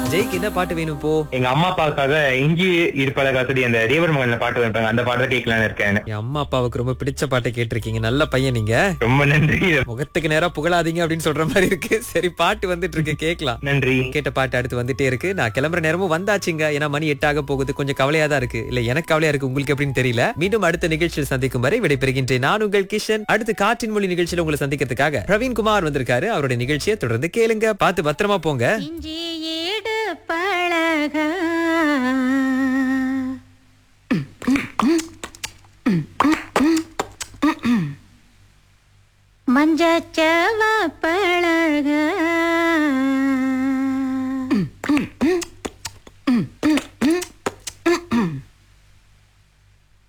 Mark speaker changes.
Speaker 1: ஜெய்க்கு என்ன பாட்டு வேணும் இப்போ
Speaker 2: எங்க அம்மா அப்பாவுக்காக இஞ்சி இருப்பதாக சொல்லி அந்த தேவர் மகன்ல பாட்டு வைப்பாங்க அந்த பாட்டை கேட்கலான்னு இருக்கேன்
Speaker 1: என் அம்மா அப்பாவுக்கு ரொம்ப பிடிச்ச பாட்டை கேட்டிருக்கீங்க நல்ல பையன் நீங்க
Speaker 2: ரொம்ப நன்றி
Speaker 1: முகத்துக்கு நேரா புகழாதீங்க அப்படின்னு சொல்ற மாதிரி இருக்கு சரி பாட்டு வந்துட்டு இருக்கு கேக்கலாம்
Speaker 2: நன்றி
Speaker 1: கேட்ட பாட்டு அடுத்து வந்துட்டே இருக்கு நான் கிளம்புற நேரமும் வந்தாச்சுங்க ஏன்னா மணி எட்டாக போகுது கொஞ்சம் கவலையா தான் இருக்கு இல்ல எனக்கு கவலையா இருக்கு உங்களுக்கு எப்படின்னு தெரியல மீண்டும் அடுத்த நிகழ்ச்சியில் சந்திக்கும் வரை விடைபெறுகின்றேன் நான் உங்கள் கிஷன் அடுத்து காற்றின் மொழி நிகழ்ச்சியில உங்களை சந்திக்கிறதுக்காக பிரவீன் குமார் வந்திருக்காரு அவருடைய நிகழ்ச்சியை தொடர்ந்து கேளுங்க பார்த்து பத்திரமா போங்க
Speaker 3: இஞ்சி ஈடு பழக மஞ்சச்சவ பழக